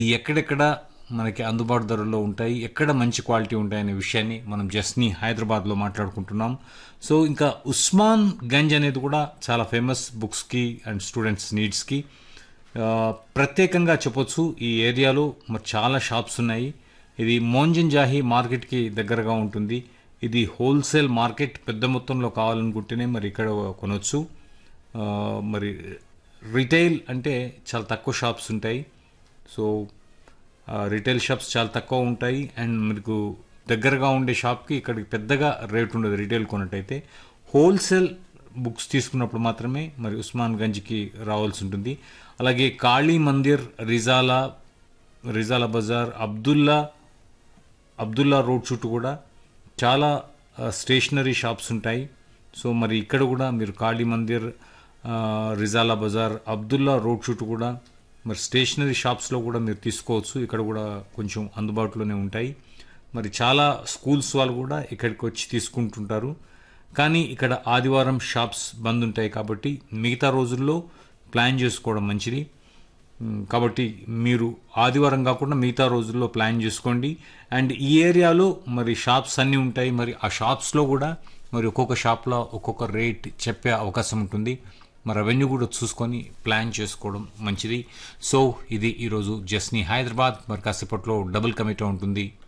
ఎక్కడెక్కడ మనకి అందుబాటు ధరల్లో ఉంటాయి ఎక్కడ మంచి క్వాలిటీ ఉంటాయనే విషయాన్ని మనం జస్ని హైదరాబాద్లో మాట్లాడుకుంటున్నాం సో ఇంకా ఉస్మాన్ గంజ్ అనేది కూడా చాలా ఫేమస్ బుక్స్కి అండ్ స్టూడెంట్స్ నీడ్స్కి ఆ, ప్రత్యేకంగా చెప్పొచ్చు ఈ ఏరియాలో మరి చాలా షాప్స్ ఉన్నాయి ఇది మోంజన్ జాహి మార్కెట్కి దగ్గరగా ఉంటుంది ఇది హోల్సేల్ మార్కెట్ పెద్ద మొత్తంలో కావాలనుకుంటేనే మరి ఇక్కడ కొనవచ్చు ఆ, మరి రిటైల్ అంటే చాలా తక్కువ షాప్స్ ఉంటాయి సో ఆ, రిటైల్ షాప్స్ చాలా తక్కువ ఉంటాయి అండ్ మీకు దగ్గరగా ఉండే షాప్కి ఇక్కడికి పెద్దగా రేట్ ఉండదు రిటైల్ కొన్నట్టయితే హోల్సేల్ బుక్స్ తీసుకున్నప్పుడు మాత్రమే మరి ఉస్మాన్ గంజ్కి రావాల్సి ఉంటుంది అలాగే కాళీ మందిర్ రిజాలా రిజాలా బజార్ అబ్దుల్లా అబ్దుల్లా రోడ్ చుట్టూ కూడా చాలా ఆ, స్టేషనరీ షాప్స్ ఉంటాయి సో మరి ఇక్కడ కూడా మీరు కాళీ మందిర్ ఆ, రిజాలా బజార్ అబ్దుల్లా రోడ్ చుట్టూ కూడా మరి స్టేషనరీ షాప్స్లో కూడా మీరు తీసుకోవచ్చు ఇక్కడ కూడా కొంచెం అందుబాటులోనే ఉంటాయి మరి చాలా స్కూల్స్ వాళ్ళు కూడా ఇక్కడికి వచ్చి తీసుకుంటుంటారు కానీ ఇక్కడ ఆదివారం షాప్స్ బంద్ ఉంటాయి కాబట్టి మిగతా రోజుల్లో ప్లాన్ చేసుకోవడం మంచిది మ్, కాబట్టి మీరు ఆదివారం కాకుండా మిగతా రోజుల్లో ప్లాన్ చేసుకోండి అండ్ ఈ ఏరియాలో మరి షాప్స్ అన్నీ ఉంటాయి మరి ఆ షాప్స్లో కూడా మరి ఒక్కొక్క షాప్లో ఒక్కొక్క రేట్ చెప్పే అవకాశం ఉంటుంది మరి అవన్నీ కూడా చూసుకొని ప్లాన్ చేసుకోవడం మంచిది సో ఇది ఈరోజు జస్ని హైదరాబాద్ మరి కాసేపట్లో డబుల్ కమిటీ ఉంటుంది